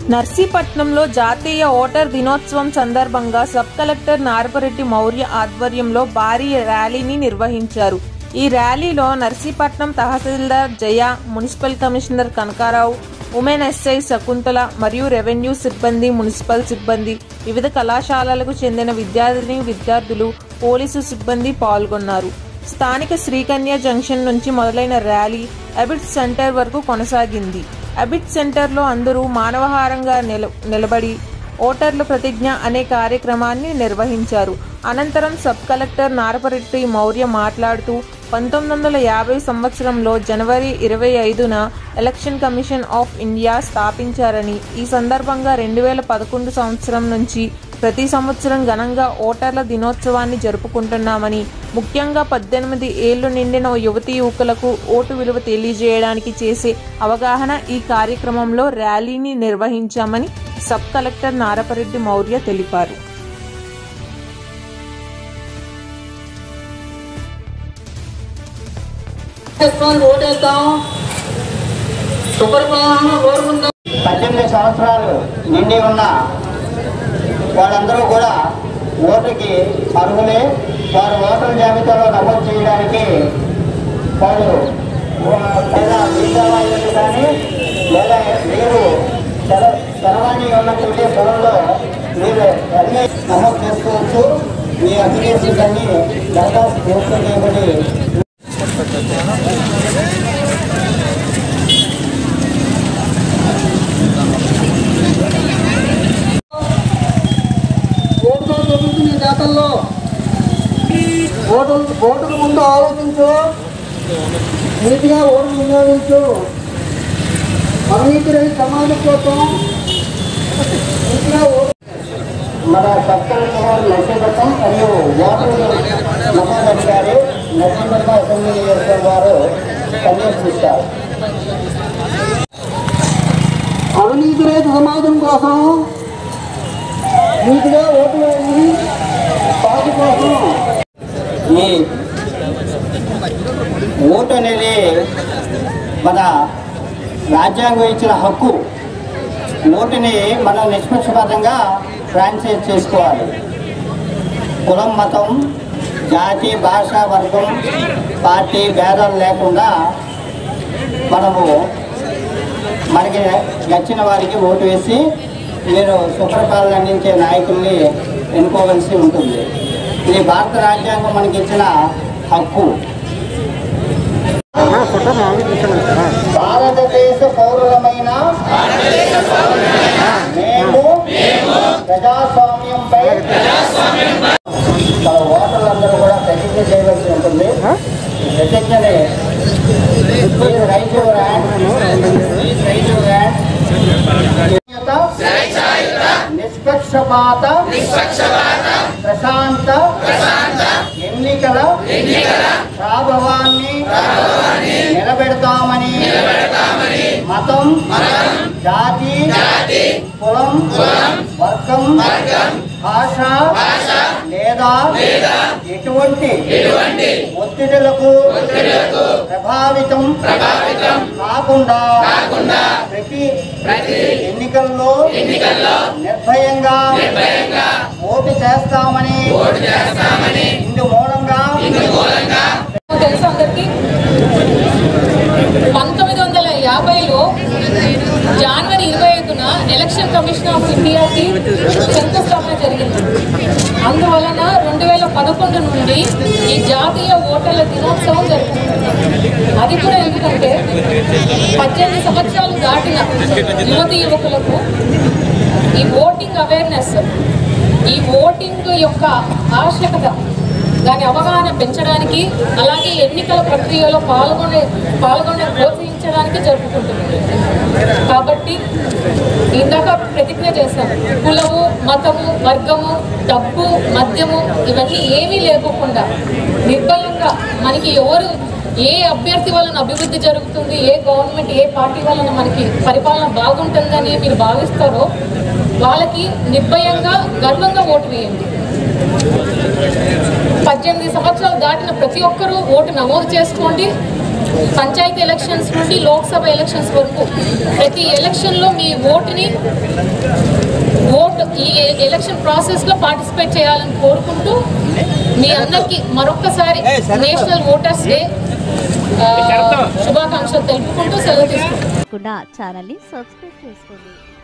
నర్సీపట్నంలో జాతీయ ఓటర్ దినోత్సవం సందర్భంగా సబ్ కలెక్టర్ నారపరెడ్డి మౌర్య ఆధ్వర్యంలో భారీ ర్యాలీని నిర్వహించారు ఈ ర్యాలీలో నర్సీపట్నం తహసీల్దార్ Jaya municipal commissioner Kanakarao women SI Shakuntala మరియు రెవెన్యూ సిబ్బంది మున్సిపల్ సిబ్బంది వివిధ కళాశాలలకు చెందిన విద్యార్థిని విద్యార్థులు పోలీసు సిబ్బంది పాల్గొన్నారు స్థానిక శ్రీకన్య జంక్షన్ నుంచి మొదలైన ర్యాలీ అబిట్ సెంటర్ వరకు కొనసాగింది అబిట్ సెంటర్లో అందరూ మానవహారంగా నిల నిలబడి ఓటర్ల ప్రతిజ్ఞ అనే కార్యక్రమాన్ని నిర్వహించారు అనంతరం సబ్ కలెక్టర్ నారపరెడ్డి మౌర్య మాట్లాడుతూ పంతొమ్మిది వందల యాభై సంవత్సరంలో జనవరి ఇరవై ఐదున ఎలక్షన్ కమిషన్ ఆఫ్ ఇండియా స్థాపించారని ఈ సందర్భంగా రెండు వేల పదకొండు సంవత్సరం నుంచి ప్రతి సంవత్సరం ఘనంగా ఓటర్ల దినోత్సవాన్ని జరుపుకుంటున్నామని ముఖ్యంగా పద్దెనిమిది ఏళ్లు నిండిన యువతీ యువకులకు ఓటు విలువ తెలియజేయడానికి చేసే అవగాహన ఈ కార్యక్రమంలో ర్యాలీని నిర్వహించామని సబ్ కలెక్టర్ నారపరెడ్డి మౌర్య తెలిపారు వేసుకొని ఓటేస్తాం సుపరిపాలన కోరుకుందాం పద్దెనిమిది సంవత్సరాలు నిండి ఉన్న వాళ్ళందరూ కూడా ఓటుకి అర్హులే వారు ఓటర్ల జాబితాలో నమోదు చేయడానికి వారు ఆ, లేదా వీసా వాళ్ళు కానీ లేదా మీరు తెర- తెరవాణి ఉన్నటువంటి పొలంలో మీరు అన్ని నమోదు చేసుకోవచ్చు మీ అప్లికేషన్స్ అన్ని దరఖాస్తు చేసుకోబడి ఓటుతో జరుగుతున్న ఈ నేతల్లో ఓటు ఓటుకు ముందు ఆలోచించు నీతిగా ఓటు వినియోగించు అవినీతి రహిత సమాజం కోసం నీతిగా ఓటు మన సర్కల్ కుమార్ నరసింహం మరియు ఓటర్ నమోదు అధికారి నరసింహ అసెంబ్లీ నియోజకవర్గం వారు పర్యవేక్షిస్తారు అవినీతి రహిత సమాజం కోసం నీతిగా ఓటు వేసి పార్టీ కోసం ఈ ఓటు అనేది మన రాజ్యాంగం ఇచ్చిన హక్కు ఓటుని మనం నిష్పక్షపాతంగా ఫ్రాంచైజ్ చేసుకోవాలి కులం మతం జాతి భాష వర్గం పార్టీ భేదాలు లేకుండా మనము మనకి నచ్చిన వారికి ఓటు వేసి మీరు సుప్రపాలన అందించే నాయకుల్ని ఎన్నుకోవలసి ఉంటుంది ఇది భారత రాజ్యాంగం మనకి ఇచ్చిన హక్కు భారతదేశ పౌరులమైన మేము ప్రజాస్వామ్యంపై మన ఓటర్లందరూ కూడా ప్రతిజ్ఞ చేయవలసి ఉంటుంది ఈ ప్రతిజ్ఞని మీరు right your hand right your hand నిష్పక్షపాత ప్రశాంత ఎన్నికల ప్రాభవాన్ని నిలబెడతామని మతం జాతి కులం వర్గం భాష లేదా ఎటువంటి ఒత్తిడులకు ప్రభావితం కాకుండా ప్రతి ఎన్నికల్లో నిర్భయంగా ఓటు చేస్తామని ఇందు మూలంగా తెలుసు అందరికి పంతొమ్మిది వందల యాభైలో జనవరి ఇరవై ఐదున ఎలక్షన్ కమిషన్ ఆఫ్ ఇండియాకి శంకుస్థాపన జరిగింది అందువలన రెండు వేల పదకొండు నుండి ఈ జాతీయ ఓటర్ల దినోత్సవం జరుగుతుంది అది కూడా ఎందుకంటే పద్దెనిమిది సంవత్సరాలు దాటిన యువతి యువకులకు ఈ ఓటింగ్ అవేర్నెస్ ఈ ఓటింగ్ యొక్క ఆవశ్యకత దాని అవగాహన పెంచడానికి అలాగే ఎన్నికల ప్రక్రియలో పాల్గొనే పాల్గొనే ప్రోత్సహించడానికి జరుపుకుంటున్నారు కాబట్టి ఇందాక ప్రతిజ్ఞ చేశాను కులము మతము వర్గము డబ్బు మద్యము ఇవన్నీ ఏమీ లేకోకుండా నిర్భయంగా మనకి ఎవరు ఏ అభ్యర్థి వలన అభివృద్ధి జరుగుతుంది ఏ గవర్నమెంట్ ఏ పార్టీ వలన మనకి పరిపాలన బాగుంటుందని మీరు భావిస్తారో వాళ్ళకి నిర్భయంగా గర్వంగా ఓటు వేయండి పద్దెనిమిది సంవత్సరాలు దాటిన ప్రతి ఒక్కరూ ఓటు నమోదు చేసుకోండి పంచాయతీ ఎలక్షన్స్ నుండి లోక్సభ ఎలక్షన్స్ వరకు ప్రతి ఎలక్షన్లో మీ ఓటుని ఓటు ఈ ఎలక్షన్ ప్రాసెస్లో పార్టిసిపేట్ చేయాలని కోరుకుంటూ మీ అందరికీ మరొక్కసారి నేషనల్ ఓటర్స్ డే శుభాకాంక్షలు తెలుపుకుంటూ సెలవు తీసుకుంటాం కూడా ఛానల్ని సబ్స్క్రైబ్ చేసుకోండి